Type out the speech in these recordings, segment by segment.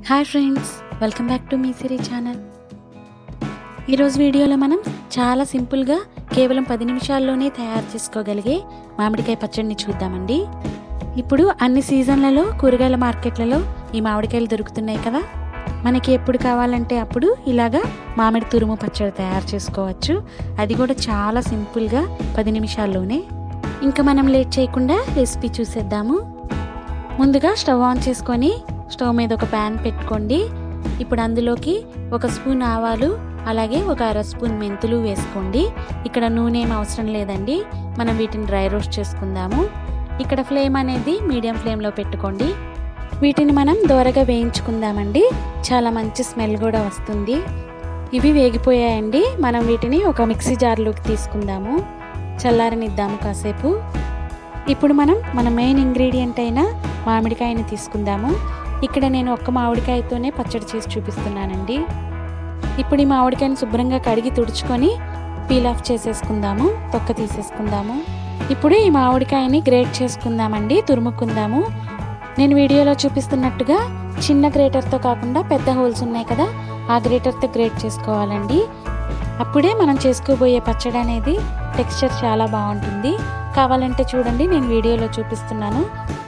hi friends welcome back to మీ Siri channel ఈరోజు వీడియోలో మనం చాలా సింపుల్గా కేవలం పది నిమిషాల్లోనే తయారు చేసుకోగలిగే మామిడికాయ పచ్చడిని చూద్దామండి ఇప్పుడు అన్ని సీజన్లలో కూరగాయల మార్కెట్లలో ఈ మామిడికాయలు దొరుకుతున్నాయి కదా మనకి ఎప్పుడు కావాలంటే అప్పుడు ఇలాగా మామిడి తురుము పచ్చడి తయారు చేసుకోవచ్చు అది కూడా చాలా సింపుల్గా పది నిమిషాల్లోనే ఇంకా మనం లేట్ చేయకుండా రెసిపీ చూసేద్దాము ముందుగా స్టవ్ ఆన్ చేసుకొని స్టవ్ మీద ఒక ప్యాన్ పెట్టుకోండి ఇప్పుడు అందులోకి ఒక స్పూన్ ఆవాలు అలాగే ఒక అర స్పూన్ మెంతులు వేసుకోండి ఇక్కడ నూనె ఏం అవసరం లేదండి మనం వీటిని డ్రై రోస్ట్ చేసుకుందాము ఇక్కడ ఫ్లేమ్ అనేది మీడియం ఫ్లేమ్లో పెట్టుకోండి వీటిని మనం దోరగా వేయించుకుందామండి చాలా మంచి స్మెల్ కూడా వస్తుంది ఇవి వేగిపోయాయండి మనం వీటిని ఒక మిక్సీ జార్లోకి తీసుకుందాము చల్లారనిద్దాము కాసేపు ఇప్పుడు మనం మన మెయిన్ ఇంగ్రీడియంట్ అయిన మామిడికాయని తీసుకుందాము ఇక్కడ నేను ఒక్క మామిడికాయతోనే పచ్చడి చేసి చూపిస్తున్నానండి ఇప్పుడు ఈ మామిడికాయని శుభ్రంగా కడిగి తుడుచుకొని పీల్ ఆఫ్ చేసేసుకుందాము తొక్క తీసేసుకుందాము ఇప్పుడు ఈ మామిడికాయని గ్రేట్ చేసుకుందామండి తురుముకుందాము నేను వీడియోలో చూపిస్తున్నట్టుగా చిన్న గ్రేటర్తో కాకుండా పెద్ద హోల్స్ ఉన్నాయి కదా ఆ గ్రేటర్తో గ్రేట్ చేసుకోవాలండి అప్పుడే మనం చేసుకోబోయే పచ్చడి అనేది టెక్స్చర్ చాలా బాగుంటుంది కావాలంటే చూడండి నేను వీడియోలో చూపిస్తున్నాను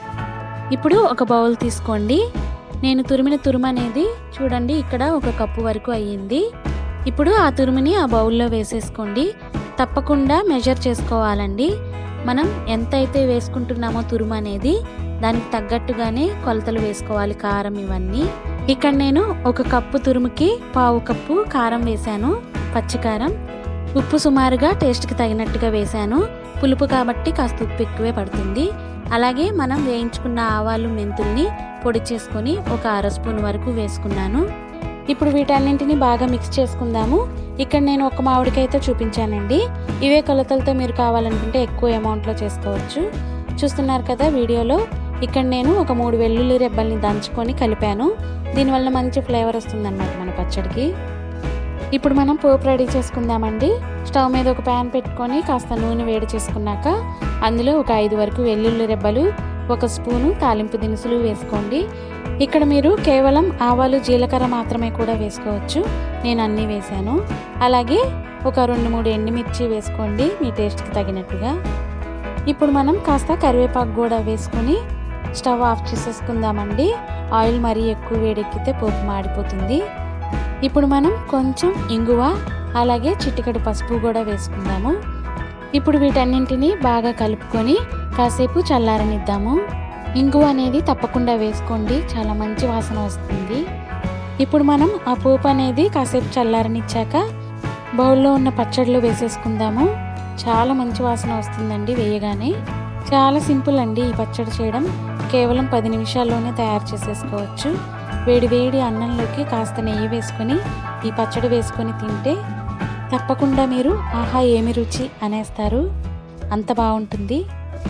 ఇప్పుడు ఒక బౌల్ తీసుకోండి నేను తురిమిన తురుము అనేది చూడండి ఇక్కడ ఒక కప్పు వరకు అయ్యింది ఇప్పుడు ఆ తురుముని ఆ బౌల్లో వేసేసుకోండి తప్పకుండా మెజర్ చేసుకోవాలండి మనం ఎంత అయితే వేసుకుంటున్నామో తురుము అనేది దానికి తగ్గట్టుగానే కొలతలు వేసుకోవాలి కారం ఇవన్నీ ఇక్కడ నేను ఒక కప్పు తురుముకి పావు కప్పు కారం వేశాను పచ్చికారం ఉప్పు సుమారుగా టేస్ట్కి తగినట్టుగా వేశాను పులుపు కాబట్టి కాస్త ఉప్పు ఎక్కువే పడుతుంది అలాగే మనం వేయించుకున్న ఆవాలు మెంతుల్ని పొడి చేసుకొని ఒక అర స్పూన్ వరకు వేసుకున్నాను ఇప్పుడు వీటన్నింటిని బాగా మిక్స్ చేసుకుందాము ఇక్కడ నేను ఒక మామిడికాయతో చూపించానండి ఇవే కొలతలతో మీరు కావాలనుకుంటే ఎక్కువ అమౌంట్లో చేసుకోవచ్చు చూస్తున్నారు కదా వీడియోలో ఇక్కడ నేను ఒక మూడు వెల్లుల్లి రెబ్బల్ని దంచుకొని కలిపాను దీనివల్ల మంచి ఫ్లేవర్ వస్తుందన్నమాట మన పచ్చడికి ఇప్పుడు మనం పోపు రెడీ చేసుకుందామండి స్టవ్ మీద ఒక ప్యాన్ పెట్టుకొని కాస్త నూనె వేడి చేసుకున్నాక అందులో ఒక ఐదు వరకు వెల్లుల్లి రెబ్బలు ఒక స్పూను తాలింపు దినుసులు వేసుకోండి ఇక్కడ మీరు కేవలం ఆవాలు జీలకర్ర మాత్రమే కూడా వేసుకోవచ్చు నేను అన్నీ వేశాను అలాగే ఒక రెండు మూడు ఎండుమిర్చి వేసుకోండి మీ టేస్ట్కి తగినట్టుగా ఇప్పుడు మనం కాస్త కరివేపాకు కూడా వేసుకొని స్టవ్ ఆఫ్ చేసేసుకుందామండి ఆయిల్ మరీ ఎక్కువ వేడెక్కితే పోపు మాడిపోతుంది ఇప్పుడు మనం కొంచెం ఇంగువ అలాగే చిటికడు పసుపు కూడా వేసుకుందాము ఇప్పుడు వీటన్నింటినీ బాగా కలుపుకొని కాసేపు చల్లారనిద్దాము ఇంగువ అనేది తప్పకుండా వేసుకోండి చాలా మంచి వాసన వస్తుంది ఇప్పుడు మనం ఆ పోపు అనేది కాసేపు చల్లారనిచ్చాక బౌల్లో ఉన్న పచ్చడిలో వేసేసుకుందాము చాలా మంచి వాసన వస్తుందండి వేయగానే చాలా సింపుల్ అండి ఈ పచ్చడి చేయడం కేవలం పది నిమిషాల్లోనే తయారు చేసేసుకోవచ్చు వేడి వేడి అన్నంలోకి కాస్త నెయ్యి వేసుకొని ఈ పచ్చడి వేసుకొని తింటే తప్పకుండా మీరు ఆహా ఏమి రుచి అనేస్తారు అంత బాగుంటుంది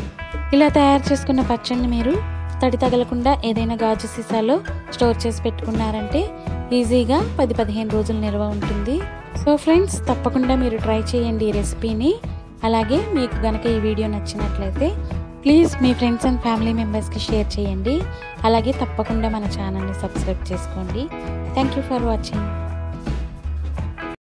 ఇలా తయారు చేసుకున్న పచ్చడిని మీరు తడి తగలకుండా ఏదైనా గాజు సీసాలో స్టోర్ చేసి పెట్టుకున్నారంటే ఈజీగా పది పదిహేను రోజులు నిల్వ ఉంటుంది సో ఫ్రెండ్స్ తప్పకుండా మీరు ట్రై చేయండి ఈ రెసిపీని అలాగే మీకు గనక ఈ వీడియో నచ్చినట్లయితే ప్లీజ్ మీ ఫ్రెండ్స్ అండ్ ఫ్యామిలీ మెంబర్స్కి షేర్ చేయండి అలాగే తప్పకుండా మన ఛానల్ని సబ్స్క్రైబ్ చేసుకోండి థ్యాంక్ యూ ఫర్ వాచింగ్